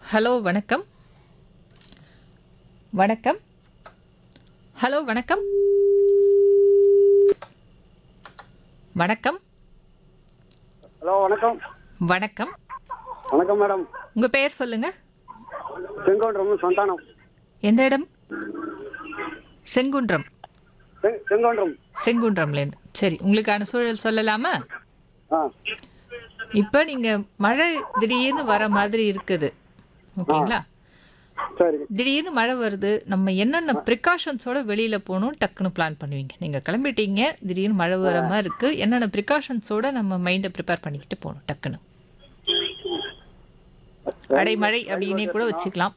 Hello வணக்கம் வணக்கம் hello வணக்கம் வணக்கம் ஹலோ வணக்கம் வணக்கம் வணக்கம் மேடம் உங்க பெயர் சொல்லுங்க செங்கோன்றம் சந்தானம் எந்த இடம் செங்குன்றம் செ- செங்கோன்றம் செங்குன்றம்லேருந்து சரி உங்களுக்கான சூழல் சொல்லலாமா ஆ இப்போ நீங்க மழை திடீர்னு வர மாதிரி இருக்குது ஓகேங்களா சரி திடீர்னு மழை வருது நம்ம என்னென்ன ப்ரிகாஷன்ஸோட வெளியில போகணும் டக்குன்னு பிளான் பண்ணுவீங்க நீங்க கிளம்பிட்டீங்க திடீர்னு மழை வர மாதிரி இருக்கு என்னென்ன ப்ரிகாஷன்ஸோட நம்ம மைண்டை ப்ரிப்பேர் பண்ணிக்கிட்டு போகணும் டக்குன்னு அடைமழை அப்படின்னே கூட வச்சுக்கலாம்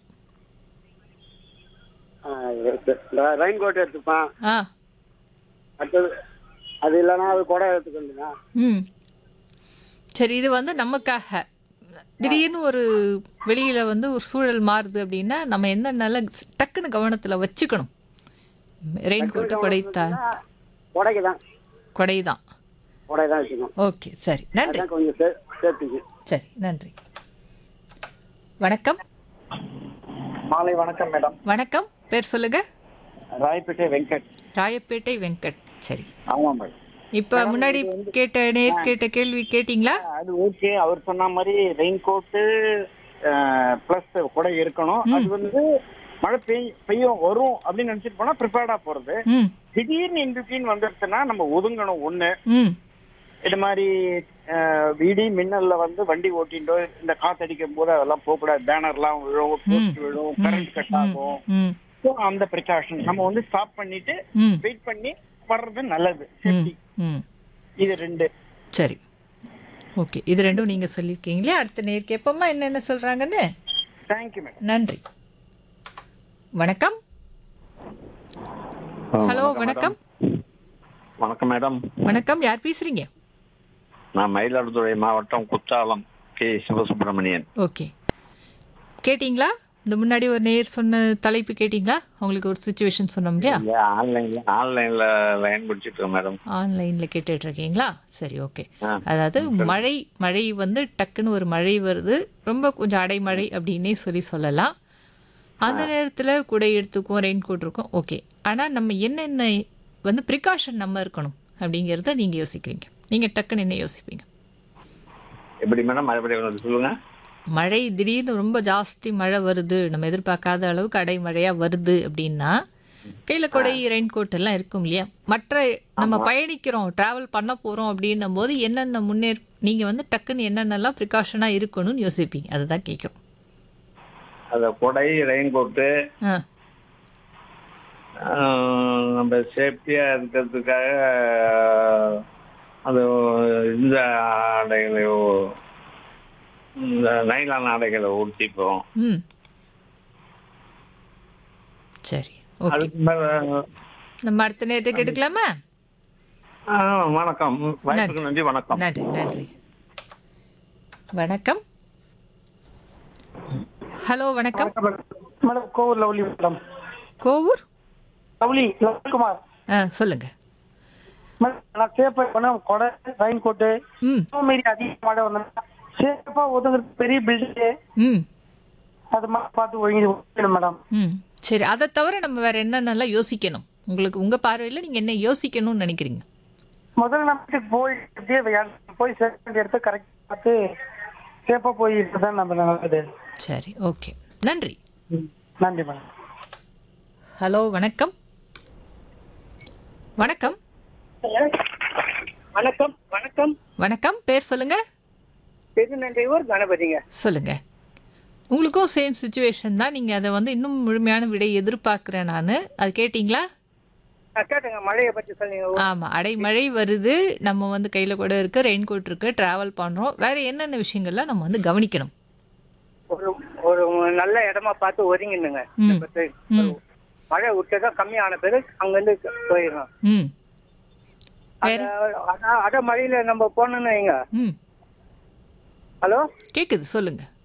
ரெயின் கோட் எடுத்துப்பேன் ஆ அடுத்தது அது இல்லைன்னா அது குடை எடுத்துக்கணுங்க ம் சரி இது வந்து நமக்காக திடீர்னு ஒரு வெளியில வந்து ஒரு சூழல் மாறுது அப்படின்னா நம்ம என்னென்ன டக்குன்னு கவனத்துல வச்சுக்கணும் ரெயின் கோட்டு கொடைத்தா குடைக்கு தான் கொடை தான் குடை தான் வச்சுக்கணும் ஓகே சரி நன்றி அதான் கொஞ்சம் சே சேஃப்டிக்கு சரி நன்றி வணக்கம் மாலை வணக்கம் மேடம் வணக்கம் பேர் சொல்லுங்க ராயப்பேட்டை வெங்கட் ராயப்பேட்டை வெங்கட் சரி ஆமாம் மேடம் இப்ப முன்னாடி கேட்ட நேர் கேட்ட கேள்வி கேட்டிங்களா அது ஓகே அவர் சொன்ன மாதிரி ரெயின் கோட்டு ப்ளஸ் குடை இருக்கணும் அது வந்து மழை பெய் பெய்யும் வரும் அப்படின்னு நினைச்சிட்டு போனா ப்ரிப்பேர்டா போறது ம் திடீர்னு இன்பிட்வீன் வந்துருச்சுன்னா நம்ம ஒதுங்கணும் ஒண்ணு ம் இது மாதிரி அஹ், இடி மின்னல்ல வந்து வண்டி ஓட்டிட்டோ இந்த காத்தடிக்கும் போது அதெல்லாம் போகக்கூடாது பேனர்லாம் விழும் போஸ்ட் விழும் கரண்ட் கட் ஆகும் ம் So, அந்த ப்ரிகாஷன் நம்ம வந்து ஸ்டாப் பண்ணிட்டு ம் வெயிட் பண்ணி வர்றது நல்லது ம் சேஃப்டி ம் இது ரெண்டு சரி ஓகே இது ரெண்டும் நீங்க சொல்லியிருக்கீங்களே அடுத்த நேர் கேட்போமா என்னென்ன சொல்றாங்கன்னு தேங்க்யூ மேடம் நன்றி வணக்கம் ஹலோ வணக்கம் வணக்கம் மேடம் வணக்கம் யார் பேசுறீங்க நான் மயிலாடுதுறை மாவட்டம் குற்றாலம் கே சிவசுப்பிரமணியன் ஓகே கேட்டிங்களா இந்த முன்னாடி ஒரு நேர் சொன்ன தலைப்பு கேட்டிங்களா உங்களுக்கு ஒரு சுச்சுவேஷன் சொன்னோம் இல்லையா இங்க ஆன்லைன்ல ஆன்லைன்ல லைன் பிடிச்சிட்டு இருக்கேன் மேடம் ஆன்லைனில் கேட்டுட்டு இருக்கீங்களா சரி ஓகே ஆ. அதாவது மழை மழை வந்து டக்குன்னு ஒரு மழை வருது ரொம்ப கொஞ்சம் அடைமழை அப்படின்னே சொல்லி சொல்லலாம் அந்த நேரத்தில் குடை எடுத்துக்கும் ரெயின் கோட் இருக்கும் ஓகே ஆனால் நம்ம என்னென்ன வந்து ப்ரிகாஷன் நம்ம இருக்கணும் அப்படிங்கிறத நீங்கள் யோசிக்கிறீங்க நீங்கள் டக்குன்னு என்ன யோசிப்பீங்க எப்படி மேடம் மறுபடியும் வந்து சொல்லுங்க மழை திடீர்னு ரொம்ப ஜாஸ்தி மழை வருது நம்ம எதிர்பார்க்காத அளவுக்கு அடைமழையாக வருது அப்படின்னா கையில் கொடை ரெயின் கோட் எல்லாம் இருக்கும் இல்லையா மற்ற நம்ம பயணிக்கிறோம் ட்ராவல் பண்ண போகிறோம் அப்படின்னும் போது என்னென்ன முன்னேற் நீங்கள் வந்து டக்குன்னு என்னென்னலாம் ப்ரிகாஷனாக இருக்கணும்னு யோசிப்பீங்க அதுதான் கேட்குறோம் அந்த கொடை ரெயின் கோட்டு ஆ நம்ம சேஃப்டியா இருக்கிறதுக்காக அது இந்த ஆடைகளை ஓ- இந்த நைலான் ஆடைகளை ஊட்டிப்போம் ம் சரி ஓகே அதுக்கு மேல நம்ம அடுத்த நேரத்துக்கு எடுக்கலாமா ஆ, வணக்கம் வாய்ப்புக்கு நன்றி வணக்கம் நன்றி நன்றி வணக்கம் ஹலோ வணக்கம் மேடம் கோவூர் லவ்லி மேடம் கோவூர் லவ்லி லவ்குமார் ஆ சொல்லுங்க மேடம் நான் சேஃபா பண்ண குடை ரெயின் கோட்டு ம் மீறி அதிக மழை வந்தா சேஃபா ஒதுங்குறது பெரிய பில்டிங்கு ம் அது மாதிரி பார்த்து ஒழுங்கி ஒதுக்கணும் மேடம் ம் சரி அதை தவிர நம்ம வேற என்னென்னலாம் யோசிக்கணும் உங்களுக்கு உங்க பார்வையில் நீங்க என்ன யோசிக்கணும்னு நினைக்கிறீங்க முதல்ல நம்ம வீட்டுக்கு போய் அப்படியே வே- போய் சேஃப் வேண்டிய இடத்த கரெக்ட் பார்த்து சேஃபா போய் தான் நம்ம நல்லது சரி ஓகே நன்றி ம். நன்றி மேடம் ஹலோ வணக்கம் வணக்கம் வணக்கம் வணக்கம் வணக்கம் பேர் சொல்லுங்க திருநன்றையூர் கணபதிங்க சொல்லுங்க உங்களுக்கும் சேம் சுச்சுவேஷன் தான் நீங்க அதை வந்து இன்னும் முழுமையான விடை எதிர்பார்க்கிறேன் நான் அது கேட்டிங்களா நான் கேட்டுங்க மழையை பத்தி சொன்னீங்க ஆமா அடைமழை வருது நம்ம வந்து கையில கூட இருக்கு ரெயின் கோட் இருக்கு டிராவல் பண்றோம் வேற என்னென்ன விஷயங்கள்லாம் நம்ம வந்து கவனிக்கணும் ஒரு ஒரு நல்ல இடமா பார்த்து ஒதுங்கினுங்க ம். ம். மழை விட்டதும் கம்மியான பிறகு அங்கிருந்து போயிடணும் ம் வேற அத- அத- அட மழையில நம்ம போனோம்னு வைங்க ம் ஹலோ கேக்குது சொல்லுங்க